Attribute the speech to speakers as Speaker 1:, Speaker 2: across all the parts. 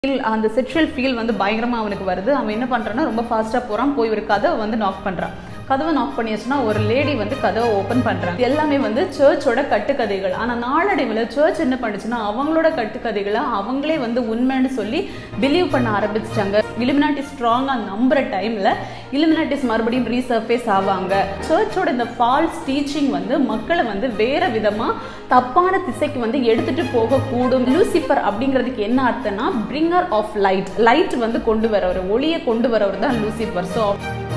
Speaker 1: feel அந்த sexual feel வந்து பயங்கரமாக அவனுக்கு வருது அவன் என்ன பண்ணுறான்னா ரொம்ப ஃபாஸ்ட்டாக போகிறான் போய் ஒரு கதவை வந்து நாக் பண்ணுறான் கதவை நாக் பண்ணியாச்சுன்னா ஒரு லேடி வந்து கதவை ஓப்பன் பண்ணுறாங்க எல்லாமே வந்து சர்ச்சோட கட்டுக்கதைகள் ஆனால் நாளடைவில் சர்ச் என்ன பண்ணுச்சுன்னா அவங்களோட கட்டுக்கதைகளை அவங்களே வந்து உண்மைன்னு சொல்லி பிலீவ் பண்ண ஆரம்பிச்சிட்டாங்க இலுமினாட்டி ஸ்ட்ராங்காக நம்புற டைமில் இலுமினாட்டிஸ் மறுபடியும் ரீசர்ஃபேஸ் ஆவாங்க சர்ச்சோட இந்த ஃபால்ஸ் டீச்சிங் வந்து மக்களை வந்து வேற விதமாக தப்பான திசைக்கு வந்து எடுத்துட்டு போகக்கூடும் லூசிஃபர் அப்படிங்கிறதுக்கு என்ன அர்த்தம்னா பிரிங்கர் ஆஃப் லைட் லைட் வந்து கொண்டு வரவர் ஒளியை கொண்டு வரவர் தான் லூசிஃபர் ஸோ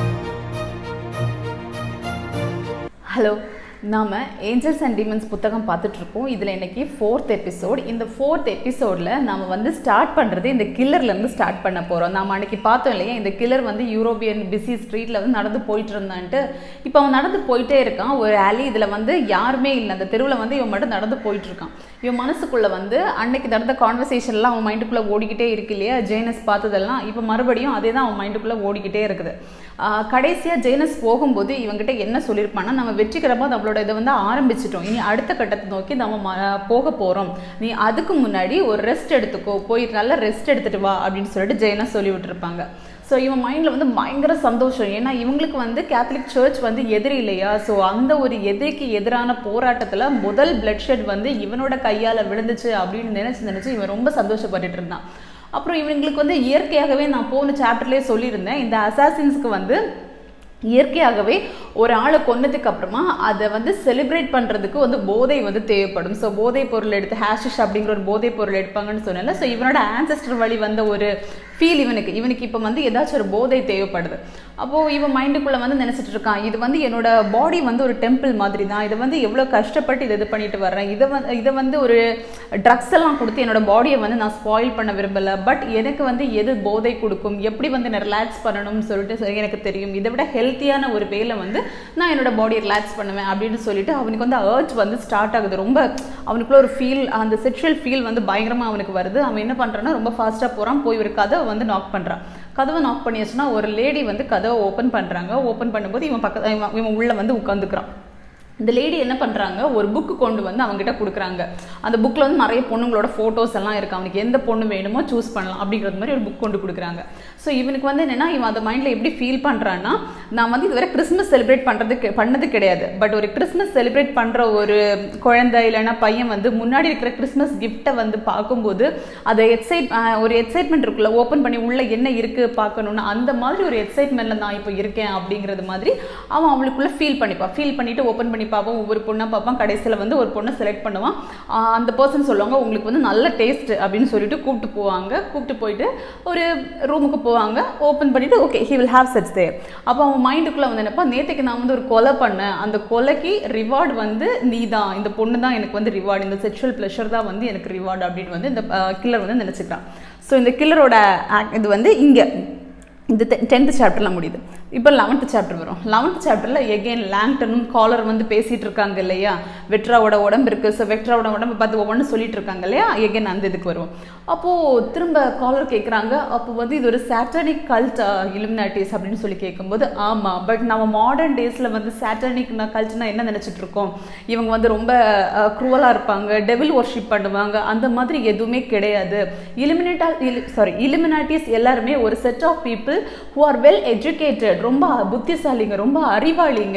Speaker 1: ஹலோ நாம் ஏஞ்சல்ஸ் அண்ட் டிமன்ஸ் புத்தகம் பார்த்துட்ருக்கோம் இதில் இன்னைக்கு ஃபோர்த் எபிசோட் இந்த ஃபோர்த் எபிசோடில் நம்ம வந்து ஸ்டார்ட் பண்ணுறது இந்த கில்லர்லேருந்து ஸ்டார்ட் பண்ண போகிறோம் நாம் அன்னைக்கு பார்த்தோம் இல்லையா இந்த கில்லர் வந்து யூரோப்பியன் பிஸி ஸ்ட்ரீட்டில் வந்து நடந்து போயிட்டு இருந்தான்ட்டு இப்போ அவன் நடந்து போயிட்டே இருக்கான் ஒரு அலி இதில் வந்து யாருமே இல்லை அந்த தெருவில் வந்து இவன் மட்டும் நடந்து போயிட்டு இருக்கான் இவன் மனசுக்குள்ளே வந்து அன்னைக்கு நடந்த கான்வர்சேஷன்லாம் அவன் மைண்டுக்குள்ளே ஓடிக்கிட்டே இருக்கு இல்லையா ஜெயினஸ் பார்த்ததெல்லாம் இப்போ மறுபடியும் அதே தான் அவன் மைண்டுக்குள்ளே ஓடிக்கிட்டே இருக்குது கடைசியாக ஜெயினஸ் போகும்போது இவங்ககிட்ட என்ன சொல்லியிருப்பான்னா நம்ம வெற்றிகரமாக நம்மளோட இதை வந்து ஆரம்பிச்சிட்டோம் இனி அடுத்த கட்டத்தை நோக்கி நம்ம ம- போக போகிறோம் நீ அதுக்கு முன்னாடி ஒரு ரெஸ்ட் எடுத்துக்கோ போய் நல்லா ரெஸ்ட் எடுத்துட்டு வா அப்படின்னு சொல்லிட்டு ஜெயினஸ் சொல்லி விட்டுருப்பாங்க ஸோ இவன் மைண்டில் வந்து பயங்கர சந்தோஷம் ஏன்னா இவங்களுக்கு வந்து கேத்தலிக் சர்ச் வந்து எதிரி இல்லையா ஸோ அந்த ஒரு எதிரிக்கு எதிரான போராட்டத்தில் முதல் பிளட் ஷெட் வந்து இவனோட கையால் விழுந்துச்சு அப்படின்னு நினச்சி நினச்சி இவன் ரொம்ப சந்தோஷப்பட்டுட்டு இருந்தான் அப்புறம் இவங்களுக்கு வந்து இயற்கையாகவே நான் போன சாப்டர்லேயே சொல்லியிருந்தேன் இந்த அசாசின்ஸ்க்கு வந்து இயற்கையாகவே ஒரு ஆளை கொன்னதுக்கு அப்புறமா அதை வந்து செலிப்ரேட் பண்ணுறதுக்கு வந்து போதை வந்து தேவைப்படும் ஸோ போதை பொருள் எடுத்து ஹேஷிஷ் அப்படிங்கிற ஒரு போதை பொருள் எடுப்பாங்கன்னு சொன்னேன்ல ஸோ இவனோட ஆன்செஸ்டர் வழி வந்த ஒரு ஃபீல் இவனுக்கு இவனுக்கு இப்போ வந்து ஏதாச்சும் ஒரு போதை தேவைப்படுது அப்போது இவன் மைண்டுக்குள்ளே வந்து நினச்சிட்டு இருக்கான் இது வந்து என்னோட பாடி வந்து ஒரு டெம்பிள் மாதிரி தான் இதை வந்து எவ்வளோ கஷ்டப்பட்டு இதை இது பண்ணிட்டு வர்றேன் இதை வந்து இதை வந்து ஒரு ட்ரக்ஸ் எல்லாம் கொடுத்து என்னோட பாடியை வந்து நான் ஸ்பாயில் பண்ண விரும்பலை பட் எனக்கு வந்து எது போதை கொடுக்கும் எப்படி வந்து நான் ரிலாக்ஸ் பண்ணணும்னு சொல்லிட்டு சரி, எனக்கு தெரியும் இதை விட ஹெல்த்தியான ஒரு வேலை வந்து நான் என்னோட பாடியை ரிலாக்ஸ் பண்ணுவேன் அப்படின்னு சொல்லிட்டு அவனுக்கு வந்து அர்ஜ் வந்து ஸ்டார்ட் ஆகுது ரொம்ப அவனுக்குள்ள ஒரு ஃபீல் அந்த செக்ஷுவல் ஃபீல் வந்து பயங்கரமாக அவனுக்கு வருது அவன் என்ன பண்ணுறான்னா ரொம்ப ஃபாஸ்ட்டாக போகிறான் போய் ஒரு கதவை வந்து நாக் பண்ணுறான் கதவை நாக் பண்ணியாச்சுன்னா ஒரு லேடி வந்து கதவை ஓப்பன் பண்ணுறாங்க ஓப்பன் பண்ணும்போது இவன் பக்கத்து இவன் இவன் உள்ளே வந்து உட்காந்துக்கிறான் இந்த லேடி என்ன பண்ணுறாங்க ஒரு புக்கு கொண்டு வந்து அவங்ககிட்ட கொடுக்குறாங்க அந்த புக்கில் வந்து நிறைய பொண்ணுங்களோட ஃபோட்டோஸ் எல்லாம் இருக்கு அவனுக்கு எந்த பொண்ணு வேணுமோ சூஸ் பண்ணலாம் அப்படிங்கிறது மாதிரி ஒரு புக் கொண்டு கொடுக்குறாங்க ஸோ இவனுக்கு வந்து என்னன்னா இவன் அந்த மைண்டில் எப்படி ஃபீல் பண்ணுறான்னா நான் வந்து இதுவரை கிறிஸ்மஸ் செலிப்ரேட் பண்ணுறது பண்ணது கிடையாது பட் ஒரு கிறிஸ்மஸ் செலிப்ரேட் பண்ணுற ஒரு குழந்தை இல்லைன்னா பையன் வந்து முன்னாடி இருக்கிற கிறிஸ்மஸ் கிஃப்ட்டை வந்து பார்க்கும்போது அதை எக்ஸைட் ஒரு எக்ஸைட்மெண்ட் இருக்குல்ல ஓப்பன் பண்ணி உள்ள என்ன இருக்குது பார்க்கணுன்னு அந்த மாதிரி ஒரு எக்ஸைட்மெண்ட்டில் நான் இப்போ இருக்கேன் அப்படிங்கிறது மாதிரி அவன் அவளுக்குள்ள ஃபீல் பண்ணிப்பான் ஃபீல் பண்ணிட்டு ஓப்பன் பண்ணி பார்ப்பான் ஒவ்வொரு பொண்ணாக பார்ப்பான் கடைசியில் வந்து ஒரு பொண்ணை செலக்ட் பண்ணுவான் ஆஹ் அந்த பர்சன் சொல்லுவாங்க உங்களுக்கு வந்து நல்ல டேஸ்ட் அப்படின்னு சொல்லிட்டு கூப்பிட்டு போவாங்க கூப்பிட்டு போயிட்டு ஒரு ரூமுக்கு போவாங்க ஓப்பன் பண்ணிட்டு okay he will have sets there அப்போ அவன் மைண்டுக்குள்ளே வந்து என்னப்பா நேற்றுக்கு நான் வந்து ஒரு கொலை பண்ணேன் அந்த கொலைக்கு ரிவார்டு வந்து நீ தான் இந்த பொண்ணு தான் எனக்கு வந்து ரிவார்டு இந்த செக்ஷுவல் ப்ளஷர் தான் வந்து எனக்கு ரிவார்டு அப்படின்னு வந்து இந்த கில்லர் வந்து நினச்சிக்கிறான் ஸோ இந்த கில்லரோட இது வந்து இங்கே இந்த டென்த்து சாப்டர்லாம் முடியுது இப்போ லெவன்த்து சாப்டர் வரும் லெவன்த் சாப்டரில் எகெயின் லேங்டனும் காலர் வந்து பேசிகிட்டு இருக்காங்க இல்லையா வெட்ராவோட உடம்பு இருக்குது ஸோ வெட்ராவோட உடம்பு பார்த்து ஒவ்வொன்று சொல்லிட்டு இருக்காங்க இல்லையா எகெயின் அந்த இதுக்கு வருவோம் அப்போது திரும்ப காலர் கேட்குறாங்க அப்போ வந்து இது ஒரு சாட்டனிக் கல்ட் இலுமினாட்டிஸ் அப்படின்னு சொல்லி கேட்கும்போது ஆமாம் பட் நம்ம மாடர்ன் டேஸில் வந்து சாட்டனிக் கல்ட்னா என்ன நினச்சிட்டு இருக்கோம் இவங்க வந்து ரொம்ப க்ரூவலாக இருப்பாங்க டெவில் ஒர்ஷிப் பண்ணுவாங்க அந்த மாதிரி எதுவுமே கிடையாது இலுமினேட்டா சாரி இலுமினாட்டிஸ் எல்லாருமே ஒரு set of people who are well educated ரொம்ப புத்திசாலிங்க ரொம்ப அறிவாளிங்க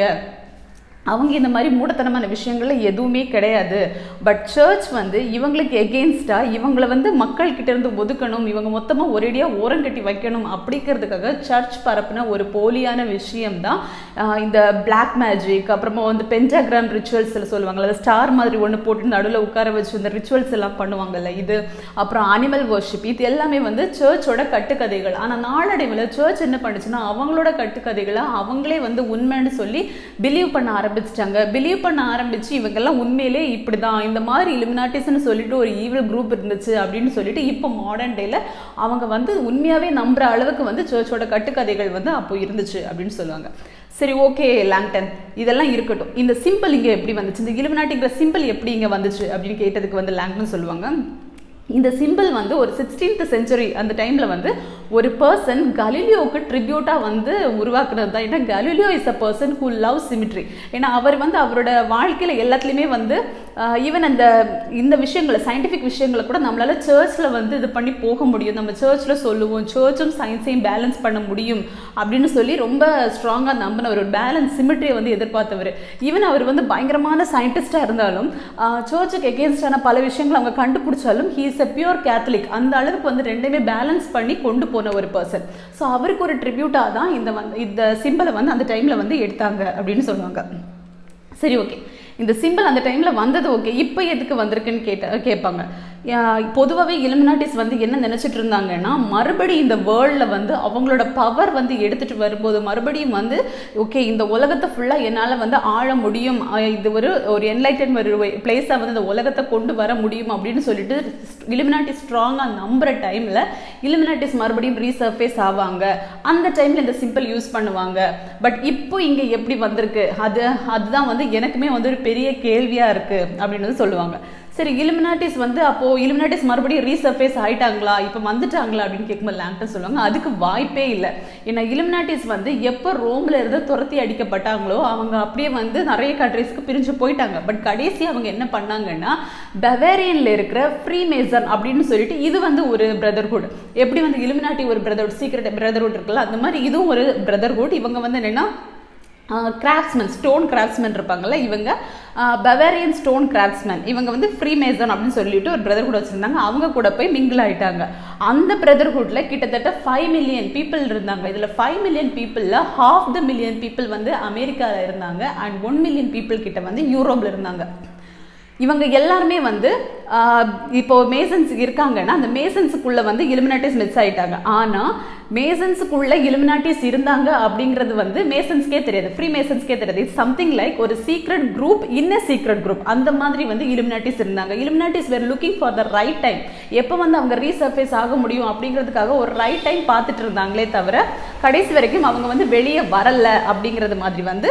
Speaker 1: அவங்க இந்த மாதிரி மூடத்தனமான விஷயங்கள்ல எதுவுமே கிடையாது பட் சர்ச் வந்து இவங்களுக்கு எகெயின்ஸ்டாக இவங்களை வந்து மக்கள்கிட்ட இருந்து ஒதுக்கணும் இவங்க மொத்தமாக ஒரேடியாக ஓரம் கட்டி வைக்கணும் அப்படிங்கிறதுக்காக சர்ச் பரப்புன ஒரு போலியான விஷயம்தான் ஆஹ் இந்த பிளாக் மேஜிக் அப்புறமா வந்து பென்டாகிராம் ரிச்சுவல்ஸ் சொல்லுவாங்கல்ல ஸ்டார் மாதிரி ஒன்று போட்டு நடுவில் உட்கார வச்சு இந்த ரிச்சுவல்ஸ் எல்லாம் பண்ணுவாங்கல்ல இது அப்புறம் அனிமல் வர்ஷிப் இது எல்லாமே வந்து சர்ச்சோட கட்டுக்கதைகள் ஆனால் நாளடைவில் சர்ச் என்ன பண்ணுச்சுன்னா அவங்களோட கட்டுக்கதைகளை அவங்களே வந்து உண்மைன்னு சொல்லி பிலீவ் பண்ண ஆரம்பிச்சிட்டாங்க பிலீவ் பண்ண ஆரம்பிச்சு இவங்கெல்லாம் உண்மையிலே இப்படி தான் இந்த மாதிரி இலுமினாட்டிஸ்னு சொல்லிட்டு ஒரு ஈவில் குரூப் இருந்துச்சு அப்படின்னு சொல்லிட்டு இப்போ மாடர்ன் டேல அவங்க வந்து உண்மையாகவே நம்புற அளவுக்கு வந்து சர்ச்சோட கட்டுக்கதைகள் வந்து அப்போ இருந்துச்சு அப்படின்னு சொல்லுவாங்க சரி ஓகே லாங்டன் இதெல்லாம் இருக்கட்டும் இந்த சிம்பிள் இங்கே எப்படி வந்துச்சு இந்த இலுமினாட்டிங்கிற சிம்பிள் எப்படி இங்கே வந்துச்சு அப்படின்னு கேட்டதுக்கு வந்து லாங்டன் சொல்லுவாங்க இந்த சிம்பிள் வந்து ஒரு சிக்ஸ்டீன்த் செஞ்சுரி அந்த டைமில் வந்து ஒரு பர்சன் கலிலியோவுக்கு ட்ரிபியூட்டாக வந்து உருவாக்குறது தான் ஏன்னா Galileo is a person who love symmetry ஏன்னா அவர் வந்து அவரோட வாழ்க்கையில் எல்லாத்துலேயுமே வந்து ஈவன் அந்த இந்த விஷயங்களை சயின்டிஃபிக் விஷயங்களை கூட நம்மளால சர்ச்சில் வந்து இது பண்ணி போக முடியும் நம்ம சர்ச்சில் சொல்லுவோம் சர்ச்சும் சயின்ஸையும் பேலன்ஸ் பண்ண முடியும் அப்படின்னு சொல்லி ரொம்ப ஸ்ட்ராங்காக நம்பினவர் ஒரு பேலன்ஸ் சிமிட்ரியை வந்து எதிர்பார்த்தவர் ஈவன் அவர் வந்து பயங்கரமான சயின்டிஸ்டாக இருந்தாலும் சர்ச்சுக்கு எகேன்ஸ்டான பல விஷயங்களை அவங்க கண்டுபிடிச்சாலும் he is a pure Catholic அந்த அளவுக்கு வந்து ரெண்டுமே பேலன்ஸ் பண்ணி கொண்டு போன ஒரு பர்சன் ஸோ அவருக்கு ஒரு ட்ரிபியூட்டாக தான் இந்த வந்து இந்த சிம்பிளை வந்து அந்த டைமில் வந்து எடுத்தாங்க அப்படின்னு சொல்லுவாங்க சரி ஓகே இந்த சிம்பிள் அந்த டைமில் வந்தது ஓகே இப்போ எதுக்கு வந்திருக்குன்னு கேட்ட கேட்பாங்க பொதுவாகவே இலுமினாட்டிஸ் வந்து என்ன நினச்சிட்டு இருந்தாங்கன்னா மறுபடியும் இந்த வேர்ல்டில் வந்து அவங்களோட பவர் வந்து எடுத்துகிட்டு வரும்போது மறுபடியும் வந்து ஓகே இந்த உலகத்தை ஃபுல்லாக என்னால் வந்து ஆழ முடியும் இது ஒரு ஒரு என்லைட்டன் ஒரு பிளேஸாக வந்து இந்த உலகத்தை கொண்டு வர முடியும் அப்படின்னு சொல்லிட்டு இலுமினாட்டி ஸ்ட்ராங்காக நம்புகிற டைமில் இலுமினாட்டிஸ் மறுபடியும் ரீசர்ஃபேஸ் ஆவாங்க அந்த டைமில் இந்த சிம்பிள் யூஸ் பண்ணுவாங்க பட் இப்போ இங்கே எப்படி வந்திருக்கு அது அதுதான் வந்து எனக்குமே வந்து ஒரு பெரிய கேள்வியாக இருக்குது அப்படின்னு சொல்லுவாங்க சரி இலுமினாட்டிஸ் வந்து அப்போ இலுமினாட்டிஸ் மறுபடியும் ரீசர்ஃபேஸ் ஆயிட்டாங்களா இப்போ வந்துட்டாங்களா அப்படின்னு கேட்கும்போது லேங்டன் சொல்லுவாங்க அதுக்கு வாய்ப்பே இல்லை ஏன்னா இலுமினாட்டிஸ் வந்து எப்போ ரோம்ல இருந்து துரத்தி அடிக்கப்பட்டாங்களோ அவங்க அப்படியே வந்து நிறைய கண்ட்ரீஸ்க்கு பிரிஞ்சு போயிட்டாங்க பட் கடைசி அவங்க என்ன பண்ணாங்கன்னா பவேரியன்ல இருக்கிற ஃப்ரீ மேசன் அப்படின்னு சொல்லிட்டு இது வந்து ஒரு பிரதர்ஹுட் எப்படி வந்து இலுமினாட்டி ஒரு பிரதர்ஹுட் சீக்ரெட் பிரதர்ஹுட் இருக்குல்ல அந்த மாதிரி இதுவும் ஒரு பிரதர்ஹுட் இவங்க வந்து என்னன்னா கிராஃப்ட்ஸ்மேன் ஸ்டோன் கிராஃப்ட்ஸ்மேன் இருப்பாங்கல்ல இவங்க பவேரியன் ஸ்டோன் கிராஃப்ட்ஸ்மேன் இவங்க வந்து ஃப்ரீ மேசன் அப்படின்னு சொல்லிட்டு ஒரு பிரதர்ஹுட் வச்சுருந்தாங்க அவங்க கூட போய் மிங்கிள் ஆயிட்டாங்க அந்த பிரதர்ஹுட்டில் கிட்டத்தட்ட ஃபைவ் மில்லியன் பீப்புள் இருந்தாங்க இதில் ஃபைவ் மில்லியன் பீப்புளில் ஹாஃப் த மில்லியன் பீப்புள் வந்து அமெரிக்காவில் இருந்தாங்க அண்ட் ஒன் மில்லியன் பீப்புள் கிட்ட வந்து யூரோப்பில் இருந்தாங்க இவங்க எல்லாருமே வந்து இப்போ மேசன்ஸ் இருக்காங்கன்னா அந்த மேசன்ஸுக்குள்ள வந்து இலுமினாட்டிஸ் மிஸ் ஆயிட்டாங்க ஆனால் மேசன்ஸுக்குள்ள இலுமினாட்டிஸ் இருந்தாங்க அப்படிங்கிறது வந்து மேசன்ஸ்க்கே தெரியாது ஃப்ரீ மேசன்ஸ்க்கே தெரியாது இட்ஸ் சம்திங் லைக் ஒரு சீக்ரெட் குரூப் இன்ன சீக்ரெட் குரூப் அந்த மாதிரி வந்து இலுமினாட்டிஸ் இருந்தாங்க Illuminatis were looking for the right time எப்போ வந்து அவங்க ரீசர்ஃபேஸ் ஆக முடியும் அப்படிங்கிறதுக்காக ஒரு ரைட் டைம் பார்த்துட்டு இருந்தாங்களே தவிர கடைசி வரைக்கும் அவங்க வந்து வெளியே வரல அப்படிங்கிறது மாதிரி வந்து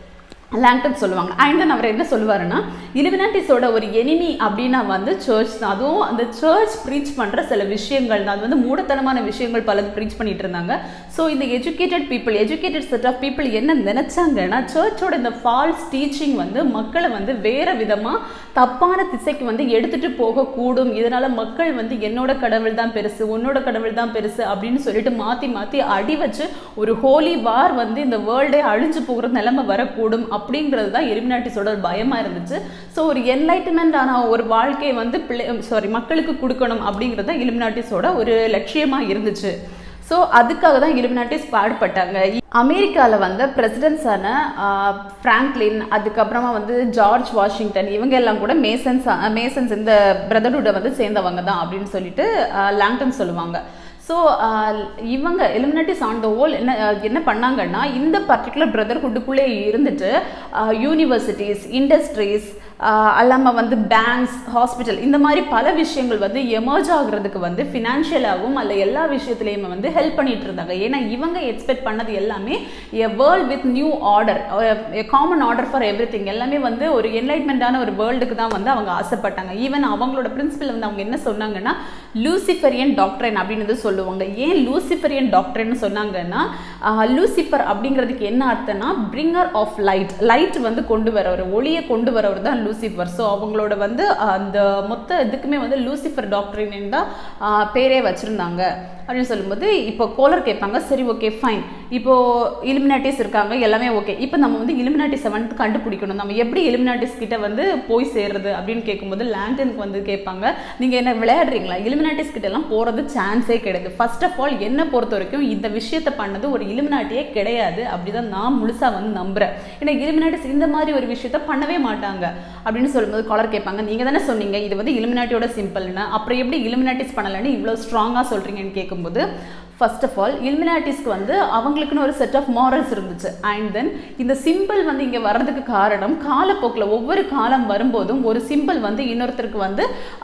Speaker 1: லேங்டன் சொல்லுவாங்க அண்ட் தென் அவர் என்ன சொல்லுவாருன்னா இலுமினாட்டிஸோட ஒரு எனிமி அப்படின்னா வந்து சர்ச் தான் அதுவும் அந்த சர்ச் ப்ரீச் பண்ணுற சில விஷயங்கள் தான் அது வந்து மூடத்தனமான விஷயங்கள் பலது ப்ரீச் பண்ணிட்டு இருந்தாங்க ஸோ இந்த educated people educated set of people என்ன நினைச்சாங்கன்னா சர்ச்சோட இந்த ஃபால்ஸ் டீச்சிங் வந்து மக்களை வந்து வேற விதமாக தப்பான திசைக்கு வந்து எடுத்துட்டு போகக்கூடும் இதனால மக்கள் வந்து என்னோட கடவுள் தான் பெருசு உன்னோட கடவுள் தான் பெருசு அப்படின்னு சொல்லிட்டு மாற்றி மாற்றி அடி வச்சு ஒரு ஹோலி வார் வந்து இந்த வேர்ல்டே அழிஞ்சு போகிற நிலைமை வரக்கூடும் அப்படிங்கிறது தான் எலிமினாட்டிஸோட பயமாக இருந்துச்சு ஸோ ஒரு என்லைட்டன்மெண்ட் ஆன ஒரு வாழ்க்கையை வந்து பிள்ளை சாரி மக்களுக்கு கொடுக்கணும் அப்படிங்கிறது தான் இலுமினாட்டிஸோட ஒரு லட்சியமாக இருந்துச்சு ஸோ அதுக்காக தான் இலுமினாட்டிஸ் பாடுபட்டாங்க அமெரிக்காவில் வந்து பிரசிடென்ட்ஸான ஃப்ராங்க்லின் அதுக்கப்புறமா வந்து ஜார்ஜ் வாஷிங்டன் இவங்க எல்லாம் கூட மேசன்ஸ் மேசன்ஸ் இந்த பிரதர்ஹுட்டை வந்து சேர்ந்தவங்க தான் அப்படின்னு சொல்லிட்டு லாங்டன் சொல்லுவாங்க ஸோ இவங்க எலிமினட்டிஸ் ஆன் த ஹோல் என்ன என்ன பண்ணாங்கன்னா இந்த பர்டிகுலர் பிரதர்ஹுட்டுக்குள்ளே இருந்துட்டு யூனிவர்சிட்டிஸ் இண்டஸ்ட்ரீஸ் அல்லாமல் வந்து பேங்க்ஸ் ஹாஸ்பிட்டல் இந்த மாதிரி பல விஷயங்கள் வந்து எமர்ஜ் ஆகுறதுக்கு வந்து ஃபினான்ஷியலாகவும் அல்ல எல்லா விஷயத்துலையுமே வந்து ஹெல்ப் பண்ணிட்டு இருந்தாங்க ஏன்னா இவங்க எக்ஸ்பெக்ட் பண்ணது எல்லாமே a world with new order common order for everything எல்லாமே வந்து ஒரு என்லைட்மெண்ட்டான ஒரு வேர்ல்டுக்கு தான் வந்து அவங்க ஆசைப்பட்டாங்க ஈவன் அவங்களோட பிரின்சிபல் வந்து அவங்க என்ன சொன்னாங்கன்னா லூசிஃபரியன் டாக்டரன் அப்படின்னு சொல்லுவாங்க ஏன் லூசிஃபரியன் டாக்டர்னு சொன்னாங்கன்னா லூசிஃபர் அப்படிங்கிறதுக்கு என்ன அர்த்தம்னா பிரிங்கர் ஆஃப் லைட் லைட் வந்து கொண்டு வரவர் ஒளியை கொண்டு வரவர் தான் லூசிஃபர் ஸோ அவங்களோட வந்து அந்த மொத்த இதுக்குமே வந்து லூசிஃபர் டாக்டரின் தான் பேரே வச்சுருந்தாங்க அப்படின்னு சொல்லும்போது இப்போ கோலர் கேட்பாங்க சரி ஓகே ஃபைன் இப்போ இலுமினாட்டிஸ் இருக்காங்க எல்லாமே ஓகே இப்போ நம்ம வந்து இலுமினாட்டிஸை வந்து கண்டுபிடிக்கணும் நம்ம எப்படி இலுமினாட்டிஸ் கிட்ட வந்து போய் சேர்றது அப்படின்னு கேட்கும்போது லேண்டனுக்கு வந்து கேட்பாங்க நீங்கள் என்ன விளையாடுறீங்களா இலுமினாட்டிஸ் கிட்ட எல்லாம் போகிறது சான்ஸே கிடையாது ஃபர்ஸ்ட் ஆஃப் ஆல் என்ன பொறுத்த வரைக்கும் இந்த விஷயத்தை பண்ணது ஒரு இலுமினாட்டியே கிடையாது அப்படிதான் நான் முழுசாக வந்து நம்புறேன் ஏன்னா இலுமினாட்டிஸ் இந்த மாதிரி ஒரு விஷயத்த பண்ணவே மாட்டாங்க அப்படின்னு சொல்லும்போது காலர் கேட்பாங்க நீங்கள் தானே சொன்னீங்க இது வந்து இலுமினாட்டியோட சிம்பிள்னு அப்புறம் எப்படி இலுமினாட்டிஸ் பண்ணலன்னு இவ்வளோ ஸ்ட்ராங்காக சொல்கிறீங்கன்னு கேட்கும்போது ஃபர்ஸ்ட் ஆஃப் ஆல் இலுமினாட்டிஸ்க்கு வந்து அவங்களுக்குன்னு ஒரு செட் ஆஃப் மாரல்ஸ் இருந்துச்சு அண்ட் தென் இந்த சிம்பிள் வந்து இங்கே வர்றதுக்கு காரணம் காலப்போக்கில் ஒவ்வொரு காலம் வரும்போதும் ஒரு சிம்பிள் வந்து இன்னொருத்தருக்கு வந்து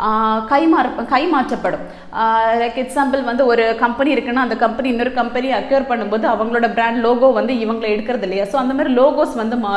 Speaker 1: கைமாற கைமாற்றப்படும் லைக் எக்ஸாம்பிள் வந்து ஒரு கம்பெனி இருக்குன்னா அந்த கம்பெனி இன்னொரு கம்பெனி அக்யூர் பண்ணும்போது அவங்களோட பிராண்ட் லோகோ வந்து இவங்களை எடுக்கிறது இல்லையா ஸோ அந்த மாதிரி லோகோஸ் வந்து மாறும்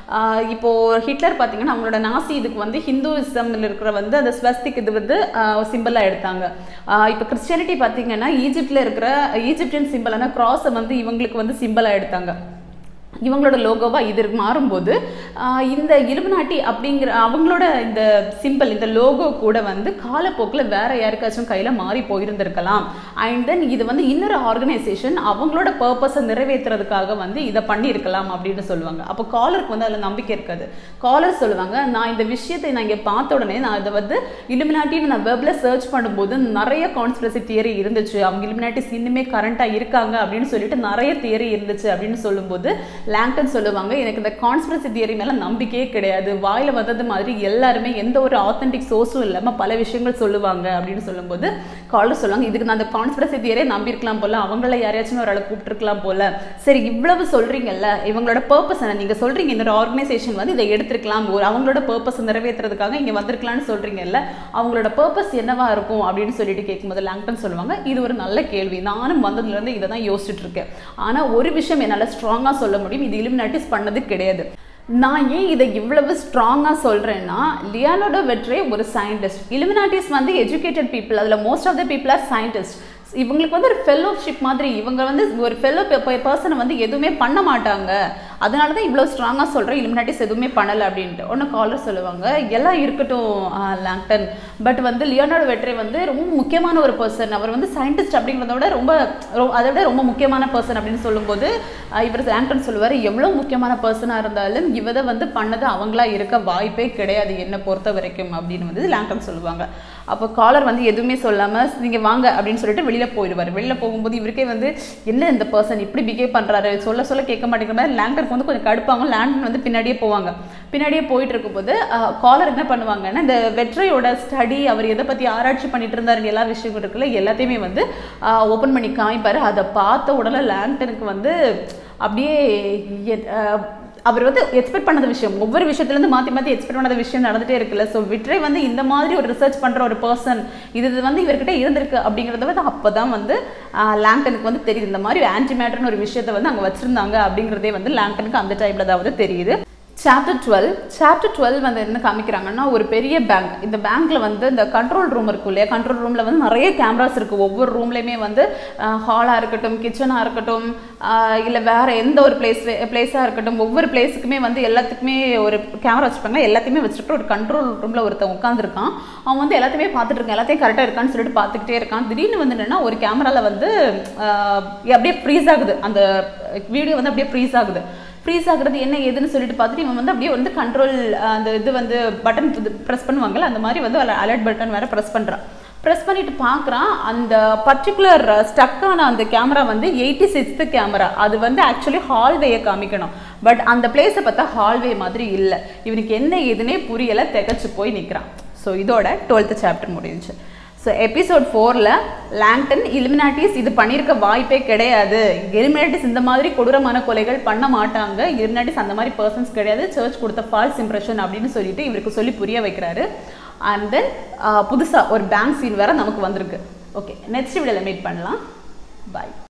Speaker 1: ஆஹ் இப்போ ஹிட்லர் பார்த்தீங்கன்னா அவங்களோட நாசி இதுக்கு வந்து ஹிந்துவிசம்ல இருக்கிற வந்து அந்த ஸ்வஸ்திக் இது வந்து சிம்பிளாக எடுத்தாங்க ஆஹ் இப்போ கிறிஸ்டியானிட்டி பார்த்தீங்கன்னா ஈஜிப்டில் இருக்கிற ஈஜிப்டியன் சிம்பிளான கிராஸை வந்து இவங்களுக்கு வந்து சிம்பிளாக எடுத்தாங்க இவங்களோட லோகோவா இது மாறும்போது ஆஹ் இந்த இலுமினாட்டி அப்படிங்கிற அவங்களோட இந்த சிம்பிள் இந்த லோகோ கூட வந்து காலப்போக்கில் வேற யாருக்காச்சும் கையில் மாறி போயிருந்திருக்கலாம் அண்ட் தென் இது வந்து இன்னொரு ஆர்கனைசேஷன் அவங்களோட பர்பஸை நிறைவேற்றுறதுக்காக வந்து இதை பண்ணியிருக்கலாம் அப்படின்னு சொல்லுவாங்க அப்போ காலருக்கு வந்து அதில் நம்பிக்கை இருக்காது காலர் சொல்லுவாங்க நான் இந்த விஷயத்தை நான் இங்கே பார்த்த உடனே நான் இதை வந்து இலுமினாட்டின்னு நான் வெப்ல சர்ச் பண்ணும்போது நிறைய கான்ஸ்பிரசி தியரி இருந்துச்சு அவங்க இலுமினாட்டிஸ் இன்னுமே கரண்ட்டாக இருக்காங்க அப்படின்னு சொல்லிட்டு நிறைய தியரி இருந்துச்சு அப்படின்னு சொல்லும்போது லாங்டன் சொல்லுவாங்க எனக்கு இந்த கான்ஸ்பிரசி தியரி மேலே நம்பிக்கையே கிடையாது வாயில வந்தது மாதிரி எல்லாருமே எந்த ஒரு ஆத்தென்டிக் சோர்ஸும் இல்லாமல் பல விஷயங்கள் சொல்லுவாங்க அப்படின்னு சொல்லும்போது காலர் சொல்லுவாங்க இதுக்கு நான் அந்த கான்ஸ்பிரசி தியரியை நம்பியிருக்கலாம் போல அவங்கள யாரையாச்சும் ஒரு ஆளை கூப்பிட்டுருக்கலாம் போல சரி இவ்வளவு சொல்றீங்கல்ல இவங்களோட பர்பஸ் என்ன நீங்க சொல்றீங்க இந்த ஆர்கனைசேஷன் வந்து இதை எடுத்திருக்கலாம் ஒரு அவங்களோட பர்பஸ் நிறைவேற்றுறதுக்காக இங்க வந்திருக்கலாம்னு சொல்றீங்கல்ல அவங்களோட பர்பஸ் என்னவா இருக்கும் அப்படின்னு சொல்லிட்டு கேட்கும்போது லாங்டன் சொல்லுவாங்க இது ஒரு நல்ல கேள்வி நானும் வந்ததுல இருந்து இதை தான் யோசிச்சுட்டு இருக்கேன் ஆனா ஒரு விஷயம் என்னால ஸ்ட்ராங்கா சொல்ல முடியும் இது இலுமினாட்டிஸ் பண்ணது கிடையாது நான் ஏன் இதை இவ்வளவு ஸ்ட்ராங்காக சொல்கிறேன்னா லியானோட வெட்ரே ஒரு சயின்டிஸ்ட் இலுமினாட்டிஸ் வந்து எஜுகேட்டட் பீப்புள் அதில் most of the people are scientist இவங்களுக்கு வந்து ஒரு ஃபெல்லோஷிப் மாதிரி இவங்க வந்து ஒரு ஃபெல்லோ பர்சனை வந்து எதுவுமே பண்ண மாட்டாங்க அதனால தான் இவ்வளோ ஸ்ட்ராங்காக சொல்கிறேன் இலுமினாட்டிஸ் எதுவுமே பண்ணலை அப்படின்ட்டு ஒன்று காலர் சொல்லுவாங்க எல்லாம் இருக்கட்டும் லாங்டன் பட் வந்து லியோனார்டோ வெட்ரே வந்து ரொம்ப முக்கியமான ஒரு பர்சன் அவர் வந்து சயின்டிஸ்ட் அப்படிங்கிறத விட ரொம்ப ரொ- அதை விட ரொம்ப முக்கியமான பர்சன் அப்படின்னு சொல்லும்போது ஆஹ் இவர் லாங்டன் சொல்லுவார் எவ்வளோ முக்கியமான பர்சனாக இருந்தாலும் இவதை வந்து பண்ணது அவங்களா இருக்க வாய்ப்பே கிடையாது என்னை பொறுத்த வரைக்கும் அப்படின்னு வந்து லாங்டன் சொல்லுவாங்க அப்போ காலர் வந்து எதுவுமே சொல்லாமல் நீங்கள் வாங்க அப்படின்னு சொல்லிட்டு வெளியில் போயிடுவார் வெளியில் போகும்போது இவருக்கே வந்து என்ன இந்த பர்சன் இப்படி பிஹேவ் பண்ணுறாரு சொல்ல சொல்ல கேட்க மாட்டேங்கிற மாதிரி லேண்டருக்கு வந்து கொஞ்சம் கடுப்பாங்க லேண்டன் வந்து பின்னாடியே போவாங்க பின்னாடியே போயிட்டு இருக்கும்போது காலர் என்ன பண்ணுவாங்கன்னா இந்த வெற்றையோட ஸ்டடி அவர் எதை பற்றி ஆராய்ச்சி பண்ணிட்டு இருந்தாரு எல்லா விஷயங்கள் இருக்குல்ல எல்லாத்தையுமே வந்து ஓப்பன் பண்ணி காமிப்பார் அதை பார்த்த உடனே லேண்டனுக்கு வந்து அப்படியே எ- ஆஹ் அவர் வந்து எக்ஸ்பெக்ட் பண்ணத விஷயம் ஒவ்வொரு விஷயத்துலேருந்து மாற்றி மாற்றி எக்ஸ்பெக்ட் பண்ணாத விஷயம் நடந்துட்டே இருக்குல்ல ஸோ விட்ரை வந்து இந்த மாதிரி ஒரு ரிசர்ச் பண்ணுற ஒரு பர்சன் இது இது வந்து இவர்கிட்ட இருந்திருக்கு அப்படிங்கிறத வந்து அப்போ தான் வந்து லேங்டனுக்கு வந்து தெரியுது இந்த மாதிரி ஆன்டி மேட்டர்னு ஒரு விஷயத்தை வந்து அங்கே வச்சுருந்தாங்க அப்படிங்கிறதே வந்து லேங்டனுக்கு அந்த டைமில் தான் தெரியுது சாப்டர் டுவெல் சாப்டர் டுவெல் வந்து என்ன காமிக்கிறாங்கன்னா ஒரு பெரிய பேங்க் இந்த பேங்க்ல வந்து இந்த கண்ட்ரோல் ரூம் இருக்கும் இல்லையா கண்ட்ரோல் ரூம்ல வந்து நிறைய கேமராஸ் இருக்கு ஒவ்வொரு ரூம்லையுமே வந்து ஹாலாக இருக்கட்டும் கிச்சனாக இருக்கட்டும் ஆஹ் இல்ல வேற எந்த ஒரு பிளேஸ் பிளேஸாக இருக்கட்டும் ஒவ்வொரு பிளேஸுக்குமே வந்து எல்லாத்துக்குமே ஒரு கேமரா வச்சுருப்பாங்க எல்லாத்தையுமே வச்சுட்டு ஒரு கண்ட்ரோல் ரூம்ல ஒருத்தன் உட்காந்துருக்கான் அவன் வந்து எல்லாத்தையுமே பார்த்துட்டு இருக்கான் எல்லாத்தையும் கரெக்டாக இருக்கான்னு சொல்லிட்டு பார்த்துக்கிட்டே இருக்கான் திடீர்னு வந்து என்னன்னா ஒரு கேமரால வந்து ஆஹ் அப்படியே ஃப்ரீஸ் ஆகுது அந்த வீடியோ வந்து அப்படியே ஃப்ரீஸ் ஆகுது ஃப்ரீஸ் ஆகுறது என்ன ஏதுன்னு சொல்லிட்டு பார்த்துட்டு இவன் வந்து அப்படியே வந்து கண்ட்ரோல் அந்த இது வந்து பட்டன் ப்ரெஸ் பண்ணுவாங்கல்ல அந்த மாதிரி வந்து அலர்ட் பட்டன் வேற ப்ரெஸ் பண்ணுறான் ப்ரெஸ் பண்ணிட்டு பார்க்குறான் அந்த பர்டிகுலர் ஸ்டக்கான அந்த கேமரா வந்து எயிட்டி சிக்ஸ்த்து கேமரா அது வந்து ஆக்சுவலி ஹால்வேயை காமிக்கணும் பட் அந்த பிளேஸை பார்த்தா ஹால்வே மாதிரி இல்லை இவனுக்கு என்ன ஏதுன்னே புரியலை திகச்சு போய் நிற்கிறான் ஸோ இதோட டுவெல்த்து சாப்டர் முடிஞ்சுச்சு ஸோ எபிசோட் ஃபோரில் லாங்டன் இலுமினாட்டிஸ் இது பண்ணியிருக்க வாய்ப்பே கிடையாது இலுமினாட்டிஸ் இந்த மாதிரி கொடூரமான கொலைகள் பண்ண மாட்டாங்க இலுமினாட்டிஸ் அந்த மாதிரி பர்சன்ஸ் கிடையாது சர்ச் கொடுத்த ஃபால்ஸ் இம்ப்ரெஷன் அப்படின்னு சொல்லிட்டு இவருக்கு சொல்லி புரிய வைக்கிறாரு அண்ட் தென் புதுசாக ஒரு பேங்க் சீன் வேற நமக்கு வந்திருக்கு ஓகே நெக்ஸ்ட் வீடியோவில் மீட் பண்ணலாம் பாய்